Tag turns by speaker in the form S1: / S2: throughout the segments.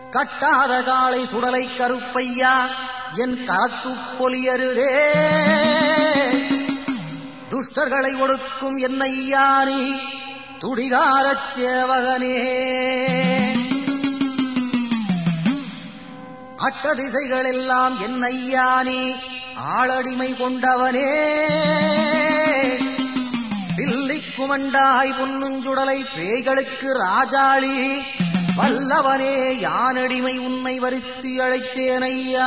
S1: கட்டாத காளை சுடலை கருப்பையா என் களத்து பொலியருதே துஷ்டர்களை ஒடுக்கும் என்னையா நீ துடிகாரச் சேவகனே அட்ட திசைகளெல்லாம் என்னையா நீ ஆளடிமை கொண்டவனே பில்லிக் குமண்டாய் பொன்னுஞ்சுடலை பேய்களுக்கு ராஜாளி வல்லவனே யானடிமை உன்னை வருத்தி அழைத்தேனையா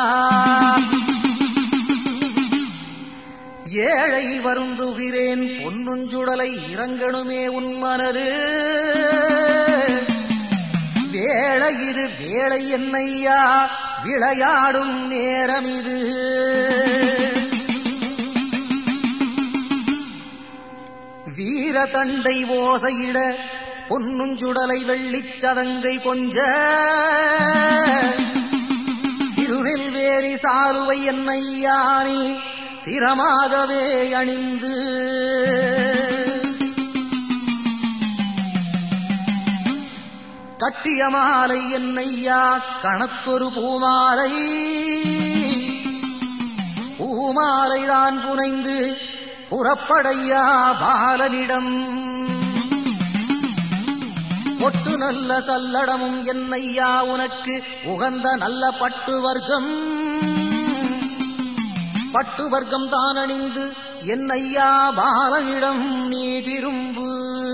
S1: ஏழை வருந்துகிறேன் பொன்னுஞ்சுடலை இறங்கணுமே உன் மனது வேளை இது வேளை என்னையா விளையாடும் நேரம் இது வீர தண்டை ஓசையிட பொன்னுஞ்சுடலை வெள்ளிச் சதங்கை கொஞ்ச திருநெல்வேலி சாருவை என்னையானி திறமாகவே அணிந்து கட்டிய மாலை என்னையா கணத்தொரு பூமாலை பூமாலைதான் புனைந்து புறப்படையா பாலனிடம் பொட்டு நல்ல சல்லடமும் என்னையா உனக்கு உகந்த நல்ல பட்டு வர்க்கம் பட்டு வர்க்கம் தான் அணிந்து என்னையா பாலனிடம் நீ திரும்பு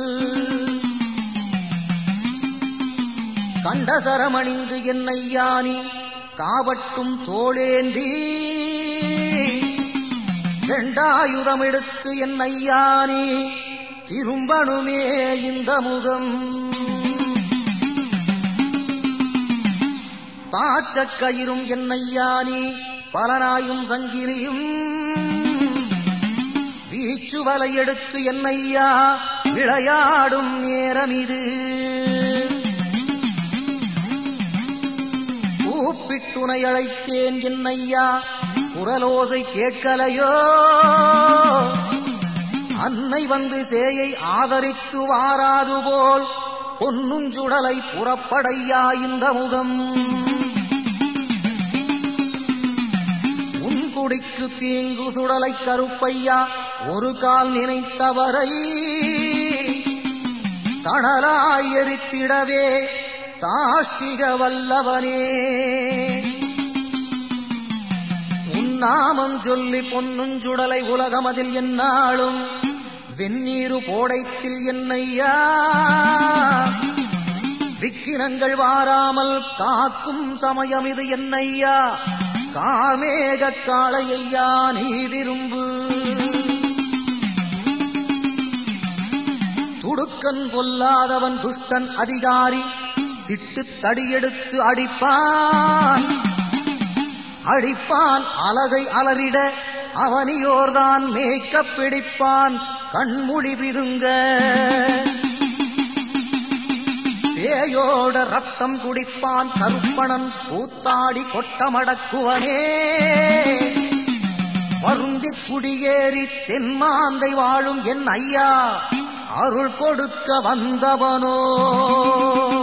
S1: கண்டசரமணிந்து என்னையா நீ காவட்டும் தோளேந்தி ரெண்டாயுதம் எடுத்து என்னையா நீ திரும்பணுமே இந்த முகம் பாச்சக்கயிரும் என்னையா நீ பலனாயும் சங்கிலியும் வீச்சு வலை எடுத்து என்னையா விளையாடும் நேரம் இது கூப்பிட்டுனை அழைத்தேன் என்னையா குரலோசை கேட்கலையோ அன்னை வந்து சேயை ஆதரித்து வாராது போல் பொன்னுஞ்சுடலை புறப்படையா இந்த முகம் உன் குடிக்கு தீங்கு சுடலை கருப்பையா ஒரு கால் நினைத்தவரை தணலாய் எரித்திடவே தாஷ்டிக வல்லவனே உன்னாமம் சொல்லி பொன்னுஞ்சுடலை உலகமதில் என்னாலும் வெந்நீரு போடைத்தில் என்னையா விக்கினங்கள் வாராமல் காக்கும் சமயம் இது என்னையா காமேக காளையா நீ திரும்பு துடுக்கன் கொல்லாதவன் துஷ்டன் அதிகாரி திட்டு தடியெடுத்து அடிப்பான் அடிப்பான் அலகை அலறிட அவனியோர்தான் மேய்க்கப் பிடிப்பான் கண்மொழி பிதுங்க பேயோட ரத்தம் குடிப்பான் கருப்பணன் கூத்தாடி கொட்டமடக்குவனே வருந்தி குடியேறி தென்மாந்தை வாழும் என் ஐயா அருள் கொடுக்க வந்தவனோ